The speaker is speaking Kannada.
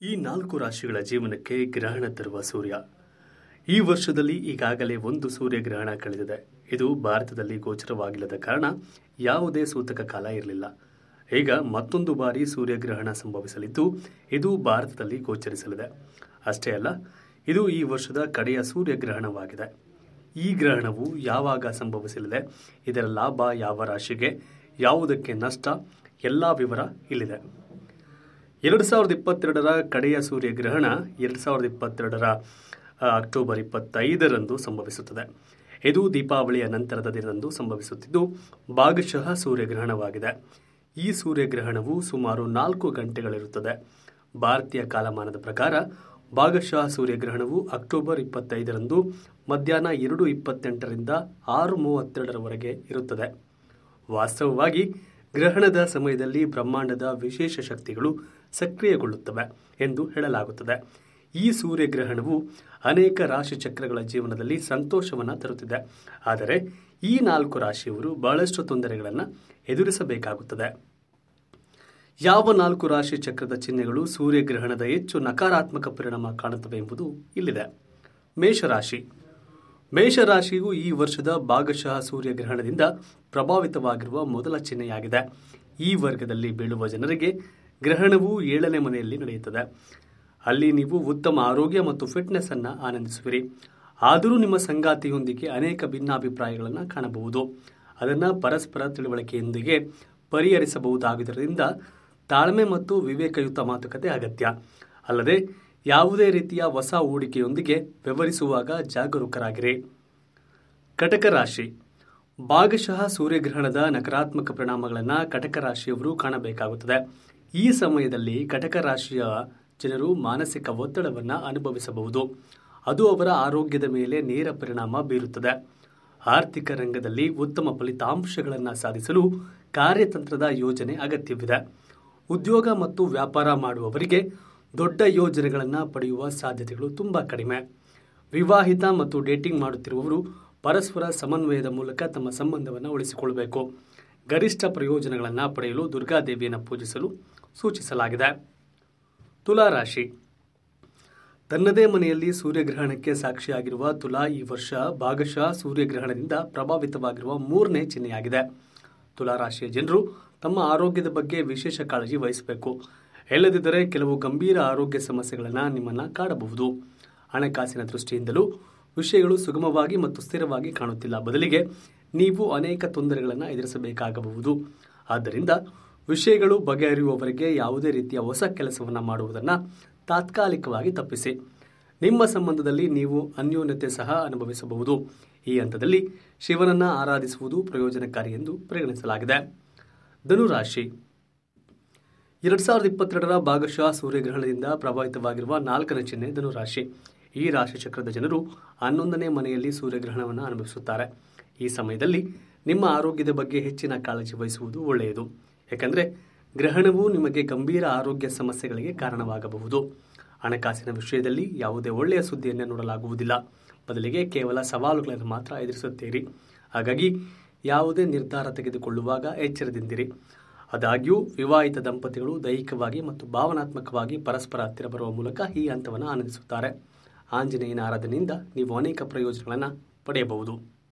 ಈ ನಾಲ್ಕು ರಾಶಿಗಳ ಜೀವನಕ್ಕೆ ಗ್ರಹಣ ತರುವ ಸೂರ್ಯ ಈ ವರ್ಷದಲ್ಲಿ ಈಗಾಗಲೇ ಒಂದು ಸೂರ್ಯಗ್ರಹಣ ಕಳೆದಿದೆ ಇದು ಭಾರತದಲ್ಲಿ ಗೋಚರವಾಗಿಲ್ಲದ ಕಾರಣ ಯಾವುದೇ ಸೂತಕ ಕಾಲ ಇರಲಿಲ್ಲ ಈಗ ಮತ್ತೊಂದು ಬಾರಿ ಸೂರ್ಯಗ್ರಹಣ ಸಂಭವಿಸಲಿದ್ದು ಇದು ಭಾರತದಲ್ಲಿ ಗೋಚರಿಸಲಿದೆ ಅಷ್ಟೇ ಅಲ್ಲ ಇದು ಈ ವರ್ಷದ ಕಡೆಯ ಸೂರ್ಯಗ್ರಹಣವಾಗಿದೆ ಈ ಗ್ರಹಣವು ಯಾವಾಗ ಸಂಭವಿಸಲಿದೆ ಇದರ ಲಾಭ ಯಾವ ರಾಶಿಗೆ ಯಾವುದಕ್ಕೆ ನಷ್ಟ ಎಲ್ಲ ವಿವರ ಇಲ್ಲಿದೆ ಎರಡು ಸಾವಿರದ ಇಪ್ಪತ್ತೆರಡರ ಕಡೆಯ ಸೂರ್ಯಗ್ರಹಣ ಎರಡು ಸಾವಿರದ ಇಪ್ಪತ್ತೆರಡರ ಆ, ಅಕ್ಟೋಬರ್ ಇಪ್ಪತ್ತೈದರಂದು ಸಂಭವಿಸುತ್ತದೆ ಇದು ದೀಪಾವಳಿಯ ನಂತರದ ದಿನದಂದು ಸಂಭವಿಸುತ್ತಿದ್ದು ಭಾಗಶಃ ಸೂರ್ಯಗ್ರಹಣವಾಗಿದೆ ಈ ಸೂರ್ಯಗ್ರಹಣವು ಸುಮಾರು ನಾಲ್ಕು ಗಂಟೆಗಳಿರುತ್ತದೆ ಭಾರತೀಯ ಕಾಲಮಾನದ ಪ್ರಕಾರ ಭಾಗಶಃ ಸೂರ್ಯಗ್ರಹಣವು ಅಕ್ಟೋಬರ್ ಇಪ್ಪತ್ತೈದರಂದು ಮಧ್ಯಾಹ್ನ ಎರಡು ಇಪ್ಪತ್ತೆಂಟರಿಂದ ಆರು ಮೂವತ್ತೆರಡರವರೆಗೆ ಇರುತ್ತದೆ ವಾಸ್ತವವಾಗಿ ಗ್ರಹಣದ ಸಮಯದಲ್ಲಿ ಬ್ರಹ್ಮಾಂಡದ ವಿಶೇಷ ಶಕ್ತಿಗಳು ಸಕ್ರಿಯಗೊಳ್ಳುತ್ತವೆ ಎಂದು ಹೇಳಲಾಗುತ್ತದೆ ಈ ಸೂರ್ಯಗ್ರಹಣವು ಅನೇಕ ರಾಶಿ ಚಕ್ರಗಳ ಜೀವನದಲ್ಲಿ ಸಂತೋಷವನ್ನು ತರುತ್ತಿದೆ ಆದರೆ ಈ ನಾಲ್ಕು ರಾಶಿಯವರು ಬಹಳಷ್ಟು ತೊಂದರೆಗಳನ್ನು ಎದುರಿಸಬೇಕಾಗುತ್ತದೆ ಯಾವ ನಾಲ್ಕು ರಾಶಿ ಚಕ್ರದ ಚಿಹ್ನೆಗಳು ಸೂರ್ಯಗ್ರಹಣದ ಹೆಚ್ಚು ನಕಾರಾತ್ಮಕ ಪರಿಣಾಮ ಕಾಣುತ್ತವೆ ಎಂಬುದು ಇಲ್ಲಿದೆ ಮೇಷರಾಶಿ ಮೇಷರಾಶಿಯು ಈ ವರ್ಷದ ಭಾಗಶಃ ಸೂರ್ಯಗ್ರಹಣದಿಂದ ಪ್ರಭಾವಿತವಾಗಿರುವ ಮೊದಲ ಚಿಹ್ನೆಯಾಗಿದೆ ಈ ವರ್ಗದಲ್ಲಿ ಬೀಳುವ ಜನರಿಗೆ ಗ್ರಹಣವು ಏಳನೇ ಮನೆಯಲ್ಲಿ ನಡೆಯುತ್ತದೆ ಅಲ್ಲಿ ನೀವು ಉತ್ತಮ ಆರೋಗ್ಯ ಮತ್ತು ಫಿಟ್ನೆಸ್ ಅನ್ನು ಆನಂದಿಸುವಿರಿ ಆದರೂ ನಿಮ್ಮ ಸಂಗಾತಿಯೊಂದಿಗೆ ಅನೇಕ ಭಿನ್ನಾಭಿಪ್ರಾಯಗಳನ್ನು ಕಾಣಬಹುದು ಅದನ್ನು ಪರಸ್ಪರ ತಿಳುವಳಿಕೆಯೊಂದಿಗೆ ಪರಿಹರಿಸಬಹುದಾಗಿದ್ದರಿಂದ ತಾಳ್ಮೆ ಮತ್ತು ವಿವೇಕಯುತ ಮಾತುಕತೆ ಅಗತ್ಯ ಅಲ್ಲದೆ ಯಾವುದೇ ರೀತಿಯ ಹೊಸ ಹೂಡಿಕೆಯೊಂದಿಗೆ ವ್ಯವಹರಿಸುವಾಗ ಜಾಗರೂಕರಾಗಿರಿ ಕಟಕ ರಾಶಿ ಭಾಗಶಃ ಸೂರ್ಯಗ್ರಹಣದ ನಕಾರಾತ್ಮಕ ಪರಿಣಾಮಗಳನ್ನು ಕಟಕ ರಾಶಿಯವರು ಕಾಣಬೇಕಾಗುತ್ತದೆ ಈ ಸಮಯದಲ್ಲಿ ಕಟಕ ರಾಶಿಯ ಜನರು ಮಾನಸಿಕ ಒತ್ತಡವನ್ನು ಅನುಭವಿಸಬಹುದು ಅದು ಅವರ ಆರೋಗ್ಯದ ಮೇಲೆ ನೇರ ಪರಿಣಾಮ ಬೀರುತ್ತದೆ ಆರ್ಥಿಕ ರಂಗದಲ್ಲಿ ಉತ್ತಮ ಫಲಿತಾಂಶಗಳನ್ನು ಸಾಧಿಸಲು ಕಾರ್ಯತಂತ್ರದ ಯೋಜನೆ ಅಗತ್ಯವಿದೆ ಉದ್ಯೋಗ ಮತ್ತು ವ್ಯಾಪಾರ ಮಾಡುವವರಿಗೆ ದೊಡ್ಡ ಯೋಜನೆಗಳನ್ನು ಪಡೆಯುವ ಸಾಧ್ಯತೆಗಳು ತುಂಬ ಕಡಿಮೆ ವಿವಾಹಿತ ಮತ್ತು ಡೇಟಿಂಗ್ ಮಾಡುತ್ತಿರುವವರು ಪರಸ್ಪರ ಸಮನ್ವಯದ ಮೂಲಕ ತಮ್ಮ ಸಂಬಂಧವನ್ನು ಉಳಿಸಿಕೊಳ್ಳಬೇಕು ಗರಿಷ್ಠ ಪ್ರಯೋಜನಗಳನ್ನು ಪಡೆಯಲು ದುರ್ಗಾದೇವಿಯನ್ನು ಪೂಜಿಸಲು ಸೂಚಿಸಲಾಗಿದೆ ತುಲಾ ರಾಶಿ ತನ್ನದೇ ಮನೆಯಲ್ಲಿ ಸೂರ್ಯಗ್ರಹಣಕ್ಕೆ ಸಾಕ್ಷಿಯಾಗಿರುವ ತುಲಾ ಈ ವರ್ಷ ಭಾಗಶಃ ಸೂರ್ಯಗ್ರಹಣದಿಂದ ಪ್ರಭಾವಿತವಾಗಿರುವ ಮೂರನೇ ಚಿಹ್ನೆಯಾಗಿದೆ ತುಲಾ ರಾಶಿಯ ಜನರು ತಮ್ಮ ಆರೋಗ್ಯದ ಬಗ್ಗೆ ವಿಶೇಷ ಕಾಳಜಿ ವಹಿಸಬೇಕು ಇಲ್ಲದಿದ್ದರೆ ಕೆಲವು ಗಂಭೀರ ಆರೋಗ್ಯ ಸಮಸ್ಯೆಗಳನ್ನು ನಿಮ್ಮನ್ನು ಕಾಡಬಹುದು ಹಣಕಾಸಿನ ದೃಷ್ಟಿಯಿಂದಲೂ ವಿಷಯಗಳು ಸುಗಮವಾಗಿ ಮತ್ತು ಸ್ಥಿರವಾಗಿ ಕಾಣುತ್ತಿಲ್ಲ ಬದಲಿಗೆ ನೀವು ಅನೇಕ ತೊಂದರೆಗಳನ್ನು ಎದುರಿಸಬೇಕಾಗಬಹುದು ಆದ್ದರಿಂದ ವಿಷಯಗಳು ಬಗೆಹರಿಯುವವರೆಗೆ ಯಾವುದೇ ರೀತಿಯ ಹೊಸ ಕೆಲಸವನ್ನು ಮಾಡುವುದನ್ನು ತಾತ್ಕಾಲಿಕವಾಗಿ ತಪ್ಪಿಸಿ ನಿಮ್ಮ ಸಂಬಂಧದಲ್ಲಿ ನೀವು ಅನ್ಯೋನ್ಯತೆ ಸಹ ಅನುಭವಿಸಬಹುದು ಈ ಹಂತದಲ್ಲಿ ಶಿವನನ್ನ ಆರಾಧಿಸುವುದು ಪ್ರಯೋಜನಕಾರಿ ಎಂದು ಪರಿಗಣಿಸಲಾಗಿದೆ ಧನುರಾಶಿ ಎರಡ್ ಸಾವಿರದ ಇಪ್ಪತ್ತೆರಡರ ಭಾಗಶಃ ಸೂರ್ಯಗ್ರಹಣದಿಂದ ಪ್ರಭಾವಿತವಾಗಿರುವ ನಾಲ್ಕನೇ ಚಿಹ್ನೆ ಧನುರಾಶಿ ಈ ರಾಶಿ ಚಕ್ರದ ಜನರು ಹನ್ನೊಂದನೇ ಮನೆಯಲ್ಲಿ ಸೂರ್ಯಗ್ರಹಣವನ್ನು ಅನುಭವಿಸುತ್ತಾರೆ ಈ ಸಮಯದಲ್ಲಿ ನಿಮ್ಮ ಆರೋಗ್ಯದ ಬಗ್ಗೆ ಹೆಚ್ಚಿನ ಕಾಳಜಿ ವಹಿಸುವುದು ಒಳ್ಳೆಯದು ಯಾಕಂದರೆ ಗ್ರಹಣವು ನಿಮಗೆ ಗಂಭೀರ ಆರೋಗ್ಯ ಸಮಸ್ಯೆಗಳಿಗೆ ಕಾರಣವಾಗಬಹುದು ಹಣಕಾಸಿನ ವಿಷಯದಲ್ಲಿ ಯಾವುದೇ ಒಳ್ಳೆಯ ಸುದ್ದಿಯನ್ನು ನೋಡಲಾಗುವುದಿಲ್ಲ ಬದಲಿಗೆ ಕೇವಲ ಸವಾಲುಗಳನ್ನು ಮಾತ್ರ ಎದುರಿಸುತ್ತೀರಿ ಹಾಗಾಗಿ ಯಾವುದೇ ನಿರ್ಧಾರ ತೆಗೆದುಕೊಳ್ಳುವಾಗ ಎಚ್ಚರದಿಂದಿರಿ ಆದಾಗ್ಯೂ ವಿವಾಹಿತ ದಂಪತಿಗಳು ದೈಹಿಕವಾಗಿ ಮತ್ತು ಭಾವನಾತ್ಮಕವಾಗಿ ಪರಸ್ಪರ ಹತ್ತಿರ ಬರುವ ಮೂಲಕ ಈ ಹಂತವನ್ನು ಆನಂದಿಸುತ್ತಾರೆ ಆಂಜನೇಯನ ಆರಾಧನೆಯಿಂದ ನೀವು ಅನೇಕ ಪ್ರಯೋಜನಗಳನ್ನು ಪಡೆಯಬಹುದು